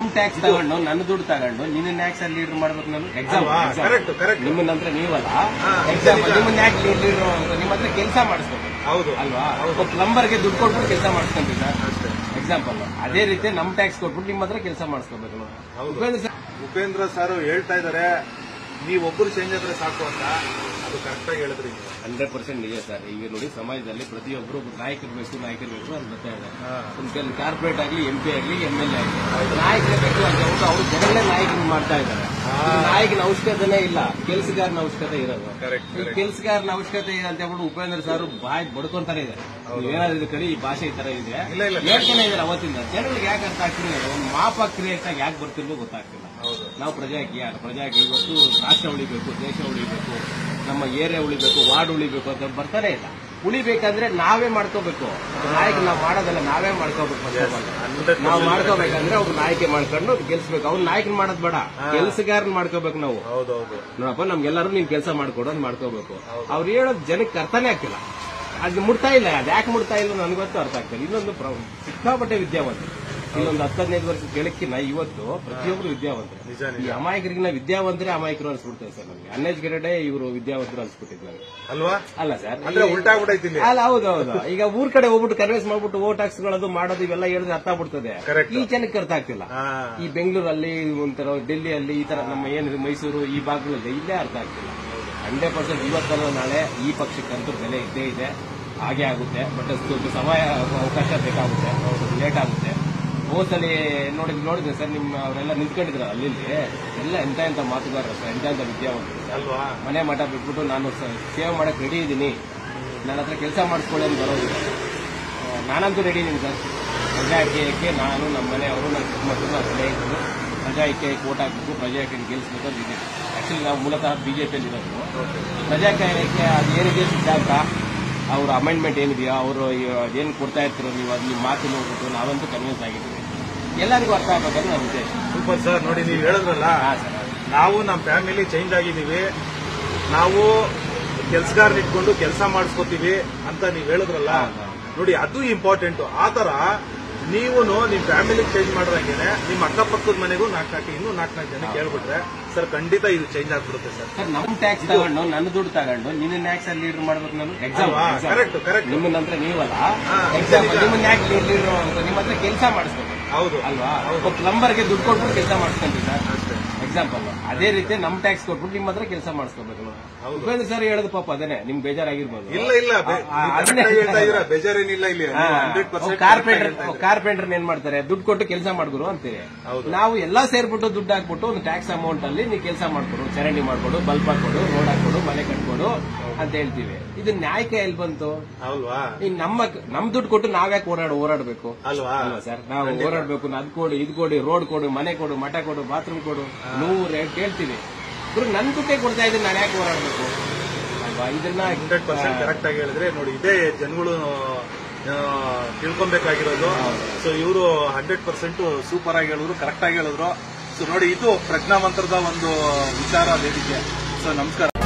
Tax ತಗೊಂಡು ನನ್ನ ದುಡ್ಡು ತಗೊಂಡು ನಿನ್ನ ಟ್ಯಾಕ್ಸ್ ಅಲ್ಲಿ ಲೀಡರ್ ಮಾಡ್ಬೇಕು ನಾನು ಎಕ್ಸಾಮ್ ಅಲ್ವಾ? correct, correct. ನಿಮ್ಮ ನಂತರ ನೀವಲ್ಲ ಹಾ, ಎಕ್ಸಾಮ್ ನಿಜ. ನಿಮ್ಮನ್ನ ಯಾಕೆ ಲೀಡರ್ ನಿಮ್ಮ ಹತ್ರ ಕೆಲಸ ಮಾಡಿಸ್ಬೇಕು ಹೌದು ಅಲ್ವಾ ಹೌದು ಪ್ಲಂಬರ್ಗೆ ದುಡ್ಡು ಕೊಟ್ಬಿಟ್ಟು ಕೆಲಸ ಮಾಡಿಸ್ಕೊಂತೀವಿ ಸರ್ ಅಷ್ಟೇ ಎಕ್ಸಾಂಪಲ್ ಅದೇ ರೀತಿ ನಮ್ ಟ್ಯಾಕ್ಸ್ ಕೊಟ್ಬಿಟ್ಟು ನಿಮ್ಮ ಹತ್ರ ಕೆಲಸ ಮಾಡಿಸ್ಕೋಬೇಕು ಹೌದು. ಉಪೇಂದ್ರ ಸರ್ ಉಪೇಂದ್ರ ಸರ್ ಹೇಳ್ತಾ ಇದಾರೆ ನೀವೊಬ್ಬರು ಚೇಂಜ್ ಆದ್ರೆ ಸಾಕು ಅಂತ ಅದು ಕರೆಕ್ಟ್ ಆಗಿ ಹೇಳಿದ್ರಿ ನೀವು ಹಂಡ್ರೆಡ್ ಪರ್ಸೆಂಟ್ ನಿಜ ಸರ್ ಈಗ ನೋಡಿ ಸಮಾಜದಲ್ಲಿ ಪ್ರತಿಯೊಬ್ಬರು ನಾಯಕರು ಬೇಕು ನಾಯಕರು ಬೇಕು ಅಂತ ಬರ್ತಾ ಇದ್ದಾರೆ ಹಾ. ಒಂದು ಕೆಲವು ಕಾರ್ಪೊರೇಟ್ ಆಗಲಿ ಎಂ ಪಿ ಆಗಲಿ ಎಂ ಎಲ್ ಎ ಆಗಲಿ ನಾಯಕರೇ ಬೇಕು ಅಂತ ಹೇಳ್ಬಿಟ್ಟು ಅವರು ಜನಗಳೇ ನಾಯಕನ ಮಾಡ್ತಾ ಇದ್ದಾರೆ ಹಾ. ಈ ನಾಯಕನ ಅವಶ್ಯಕತೆನೇ ಇಲ್ಲ ಕೆಲಸಗಾರನ ಅವಶ್ಯಕತೆ ಇರೋದು ಕರೆಕ್ಟ್ ಈ ಕೆಲಸಗಾರನ ಅವಶ್ಯಕತೆ ಇದೆ ಅಂತ ಹೇಳ್ಬಿಟ್ಟು ಉಪೇಂದ್ರ ಸರ್ ಬಾಯ್ ಬಡ್ಕೊಂತಾನೆ ಇದೆ ಏನಾದ್ರು ಇದು ಕಡೆ ಈ ಭಾಷೆ ಈ ತರ ಇದೆ ಇಲ್ಲ, ಇಲ್ಲ. ಹೇಳ್ತಾನೆ ಇದ್ದಾರೆ ಅವತ್ತಿಂದ ಜನಗಳಿಗೆ ಯಾಕೆ ಅರ್ಥ ಆಗ್ತಿಲ್ಲ ಒಂದು ಮಾಪ ಕ್ರಿಯೇಟ್ ಆಗಿ ಯಾಕೆ ಬರ್ತಿಲ್ವೋ ಗೊತ್ತಾಗ್ತಿಲ್ಲ ಹೌದು ನಾವು ಪ್ರಜಾಕೀಯ ಪ್ರಜಾಕೀಯ ಇವತ್ತು ರಾಷ್ಟ್ರ ಉಳಿಬೇಕು ದೇಶ ಉಳಿಬೇಕು ನಮ್ಮ ಏರಿಯಾ ಉಳಿಬೇಕು ವಾರ್ಡ್ ಉಳಿಬೇಕು ಅಂತ ಬರ್ತಾನೆ ಇಲ್ಲ ಉಳಿಬೇಕಂದ್ರೆ ನಾವೇ ಮಾಡ್ಕೋಬೇಕು ನಾಯಕ ನಾವು ಮಾಡೋದಲ್ಲ ನಾವೇ ಮಾಡ್ಕೋಬೇಕು first of all. 100% ನಾವು ಮಾಡ್ಕೋಬೇಕಂದ್ರೆ ಅವ್ರು ನಾಯಕಿ ಮಾಡ್ಕೊಂಡು ಗೆಲ್ಸ್ಬೇಕು ಅವ್ರು ನಾಯಕನ್ ಮಾಡೋದ್ ಬೇಡ ಕೆಲಸಗಾರನ್ ಮಾಡ್ಕೋಬೇಕು ನಾವು ಹೌದೌದು ನೋಡಪ್ಪ ನಮ್ಗೆಲ್ಲರೂ ನೀನ್ ಕೆಲಸ ಮಾಡ್ಕೊಡು ಅಂತ ಮಾಡ್ಕೋಬೇಕು ಅವ್ರು ಹೇಳೋದು ಜನಕ್ಕೆ ಅರ್ಥನೇ ಆಗ್ತಿಲ್ಲ ಅದು ಮುಡ್ತಾ ಇಲ್ಲ ಅದು ಯಾಕೆ ಮುಡ್ತಾ ಇಲ್ಲ ನನಗೊತ್ತು ಅರ್ಥ ಆಗ್ತಿಲ್ಲ ಇನ್ನೊಂದು ಪ್ರ- ಸಿಕ್ಕಾಪಟ್ಟೆ ವಿದ್ಯಾವಂತ ಇಲ್ಲೊಂದು ಹತ್ತು ಹದಿನೈದು ವರ್ಷ ಕೆಳಕ್ಕಿನ ಇವತ್ತು ಪ್ರತಿಯೊಬ್ರು ವಿದ್ಯಾವಂತರು ನಿಜ ಈ ನಿಜ ಅಮಾಯಕರಿಗಿನ ವಿದ್ಯಾವಂತರೇ ಅಮಾಯಕರು ಅನ್ಸ್ಬಿಡ್ತೇವೆ ಸರ್ ನಮ್ಗೆ ಅನ್ಎಜುಕೇಟೆಡ್ ಇವರು ವಿದ್ಯಾವಂತರು ಅನ್ಸ್ಬಿಟ್ಟಿದ್ ನನಗೆ ಅಲ್ವಾ ಅಲ್ಲ ಸರ್ ಅಂದ್ರೆ ಉಲ್ಟಾ ಆಗ್ಬಿಟ್ಟೈತಿ ಇಲ್ಲಿ ಅಲ್ಲ ಹೌದು ಹೌದು ಈಗ ಊರ್ ಕಡೆ ಹೋಗ್ಬಿಟ್ಟು ಕನ್ವಿನ್ಸ್ ಮಾಡ್ಬಿಟ್ಟು ಓಟ್ ಹಾಕ್ಸ್ಕೊಳ್ಳೋದು ಮಾಡೋದು ಇವೆಲ್ಲ ಹೇಳಿದ್ರೆ ಅರ್ಥ ಆಗ್ಬಿಡ್ತದೆ Correct. ಈ ಜನಕ್ಕೆ ಅರ್ಥ ಆಗ್ತಿಲ್ಲ ಹಾ ಈ ಬೆಂಗಳೂರಲ್ಲಿ ಒಂಥರ ಡೆಲ್ಲಿಯಲ್ಲಿ ಈ ತರ ನಮ್ಮ ಏನಿದೆ ಮೈಸೂರು ಈ ಭಾಗಗಳಲ್ಲಿ ಇಲ್ಲೇ ಅರ್ಥ ಆಗ್ತಿಲ್ಲ ಹಂಡ್ರೆಡ್ ಪರ್ಸೆಂಟ್ ಇವತ್ತಲ್ಲ ನಾಳೆ ಈ ಪಕ್ಷಕ್ಕಂತೂ ಬೆಲೆ ಇದ್ದೇ ಇದೆ ಹಾಗೆ ಆಗುತ್ತೆ ಬಟ್ ಸ್ವಲ್ಪ ಸಮಯ ಅವಕಾಶ ಬೇಕಾಗುತ್ತೆ ಲೇಟ್ ಆಗುತ್ತೆ ಹೋಸಲಿ ನೋಡಿದ್ ನೋಡಿದ್ರೆ ಸರ್ ನಿಮ್ಮ ಅವರೆಲ್ಲ ನಿಂತ್ಕೊಂಡಿದ್ರು ಅಲ್ಲಿ ಎಲ್ಲ ಎಂತ ಎಂತ ಮಾತುಗಾರರು ಸರ್ ಎಂತ ಎಂತ ವಿದ್ಯಾವಂತರು ಸರ್ ಅಲ್ವಾ ಮನೆ ಮಠ ಬಿಟ್ಬಿಟ್ಟು ನಾನು ಸ- ಸೇವೆ ಮಾಡಕ್ ರೆಡಿ ಇದ್ದೀನಿ ನನ್ನ ಹತ್ರ ಕೆಲಸ ಮಾಡಿಸ್ಕೊಳ್ಳಿ ಅಂತ ಬರೋದಿಲ್ಲ ಆ, ನಾನಂತೂ ರೆಡಿ ಇದ್ದೀನಿ ಸರ್ ಪ್ರಜಾ ಐಕ್ಯಕ್ಕೆ ನಾನು ನಮ್ಮ ಮನೆಯವರು ನನ್ನ ಕುಟುಂಬಸ್ಥರು ನನ್ನ ಸ್ನೇಹಿತರು ಪ್ರಜಾ ಐಕ್ಯಕ್ಕೆ ಓಟ್ ಹಾಕ್ಬೇಕು ಪ್ರಜಾ ಐಕ್ಯಕ್ಕೆ ಗೆಲ್ಲಿಸ್ಬೇಕು ಅಂತ ಇದ್ದೀವಿ ಆಕ್ಚುಲಿ ನಾವು ಮೂಲತಃ ಬಿಜೆಪಿಯಲ್ಲಿ ಇರೋದು ಪ್ರಜಾ ಐಕ್ಯ ಅದು ಏನಿದೆ ಸಿದ್ಧಾಂತ ಅವ್ರ ಅಮೆಂಡ್ಮೆಂಟ್ ಏನಿದೆಯೋ ಅವರು ಏನು ಕೊಡ್ತಾ ಇರ್ತೀರೋ ನೀವು ಅದು ನಿಮ್ಮ ಮಾತು ನೋಡ್ಬಿಟ್ಟು ನಾವಂತೂ ಕನ್ವಿನ್ಸ್ ಆಗಿದ್ದೀವಿ ಎಲ್ಲರಿಗೂ ಅರ್ಥ ಆಗ್ಬೇಕಂದ್ರೆ ನಮ್ಮ ಉದ್ದೇಶ ಸೂಪರ್ ಸರ್ ನೋಡಿ ನೀವು ಹೇಳಿದ್ರಲ್ಲ ಹಾ ಸರ್ ನಾವು ನಮ್ಮ ಫ್ಯಾಮಿಲಿ ಚೇಂಜ್ ಆಗಿದ್ದೀವಿ ನಾವು ಕೆಲ್ಸಗಾರನ ಇಟ್ಕೊಂಡು ಕೆಲಸ ಮಾಡಿಸ್ಕೋತೀವಿ ಅಂತ ನೀವು ಹೇಳಿದ್ರಲ್ಲ ಹಾ, ಹಾ. ನೋಡಿ ಅದು ಇಂಪಾರ್ಟೆಂಟ್ ಆ ತರ ನೀವು ನಿಮ್ ಫ್ಯಾಮಿಲಿ ಚೇಂಜ್ ಮಾಡ್ರಂಗೆನೆ ನಿಮ್ಮ ಅಕ್ಕಪಕ್ಕದ ಮನೆಗೂ ನಾಲ್ಕು ನಾಲ್ಕು ಇನ್ನೂ ನಾಲ್ಕು ನಾಲ್ಕು ಜನ ಕೇಳ್ಬಿಟ್ರೆ ಸರ್ ಖಂಡಿತ ಇದು ಚೇಂಜ್ ಆಗ್ಬಿಡುತ್ತೆ ಸರ್ ಸರ್ ನಮ್ ಟ್ಯಾಕ್ಸ್ ತಗೊಂಡು ನನ್ನ ದುಡ್ಡು ತಗೊಂಡು ನಿನ್ನ ಟ್ಯಾಕ್ಸ್ ಅಲ್ಲಿ ಲೀಡರ್ ಮಾಡ್ಬೇಕು ನಾನು ಎಕ್ಸಾಮ್ ಅಲ್ವಾ? correct, correct. ನಿಮ್ಮ ನಂತರ ನೀವಲ್ಲ ಹಾ, ಎಕ್ಸಾಮ್ ನಿಜ. ನಿಮ್ಮನ್ನ ಯಾಕೆ ಲೀಡರ್ ನಿಮ್ಮ ಹತ್ರ ಕೆಲಸ ಮಾಡಿಸ್ಬೇಕು ಹೌದು ಅಲ್ವಾ ಪ್ಲಂಬರ್ಗೆ ದುಡ್ಡು ಕೊಟ್ಬಿಟ್ಟು ಕೆಲಸ ಮಾಡಿಸ್ಕೊಂತೀವಿ ಸರ್ ಅಷ್ಟೇ ಎಕ್ಸಾಂಪಲ್ ಅದೇ ರೀತಿ ನಮ್ ಟ್ಯಾಕ್ಸ್ ಕೊಟ್ಬಿಟ್ಟು ನಿಮ್ಮ ಹತ್ರ ಕೆಲಸ ಮಾಡಿಸ್ಕೋಬೇಕು ಹೌದು. ಉಪೇಂದ್ರ ಸರ್ ಹೇಳೋದು ಪಾಪ ಅದೇನೆ ನಿಮ್ಗೆ ಬೇಜಾರಾಗಿರ್ಬೋದು ಇಲ್ಲ ಇಲ್ಲ ಬೆ- ಆ, ನೀವು ಅದನ್ನೇ correct ಆಗಿ ಹೇಳ್ತಾ ಇದೀರಾ ಬೇಜಾರೇನಿಲ್ಲ ಇಲ್ಲಿ ಹಂಡ್ರೆಡ್ ಪರ್ಸೆಂಟ್ ಕಾರ್ಪೆಂಟರ್ ಕಾರ್ಪೆಂಟರ್ ಏನ್ ಮಾಡ್ತಾರೆ ದುಡ್ಡು ಕೊಟ್ಟು ಕೆಲಸ ಮಾಡ್ಕೊಡು ಅಂತೀರಿ ಹೌದು. ನಾವು ಎಲ್ಲಾ ಸೇರ್ಬಿಟ್ಟು ದುಡ್ಡು ಹಾಕ್ಬಿಟ್ಟು ಒಂದು ಟ್ಯಾಕ್ಸ್ ಅಮೌಂಟ್ ಅಲ್ಲಿ ನೀವು ಕೆಲಸ ಮಾಡ್ಕೊಡು ಚರಂಡಿ ಮಾಡ್ಕೊಡು ಬಲ್ಬ್ ಹಾಕೊಡು ರೋಡ್ ಹಾಕೊಡು ಮನೆ ಕಟ್ಕೊಡು ಅಂತ ಹೇಳ್ತೀವಿ ಇದು ನ್ಯಾಯಕ ಎಲ್ಲಿ ಬಂತು ಅಲ್ವಾ ಈಗ ನಮ್ಮ ನಮ್ ದುಡ್ಡು ಕೊಟ್ಟು ನಾವ್ಯಾಕೆ ಓಡಾಡ ಓಡಾಡ್ಬೇಕು ಅಲ್ವಾ ಅಲ್ವಾ ಸರ್ ನಾವು ಓಡಾಡ್ಬೇಕು ಅದ್ ಕೊಡು ಇದ್ ಕೊಡಿ ರೋಡ್ ಕೊಡು ಮನೆ ಕೊಡು ಮಠ ಕೊಡು ಬಾತ್ರೂಮ್ ಕೊಡು ನೂರು ರೇಟ್ ಕೇಳ್ತೀವಿ ಇವ್ರು ನನ್ ದುಡ್ಡೇ ಕೊಡ್ತಾ ಇದ್ದೀನಿ ನಾನು ಯಾಕೆ ಓಡಾಡ್ಬೇಕು ಅಲ್ವಾ ಇದನ್ನ ಹಂಡ್ರೆಡ್ ಪರ್ಸೆಂಟ್ ಕರೆಕ್ಟ್ ಆಗಿ ಹೇಳಿದ್ರೆ ನೋಡಿ ಇದೇ ಜನಗಳು ಆ, ತಿಳ್ಕೊಬೇಕಾಗಿರೋದು ಸೊ ಇವರು ಹಂಡ್ರೆಡ್ ಪರ್ಸೆಂಟ್ ಸೂಪರ್ ಆಗಿ ಹೇಳಿದ್ರು ಕರೆಕ್ಟ್ ಆಗಿ ಹೇಳಿದ್ರು ಸೊ ನೋಡಿ ಇದು ಪ್ರಜ್ಞಾವಂತರದ ಒಂದು ವಿಚಾರ ವೇದಿಕೆ ಸೊ ನಮಸ್ಕಾರ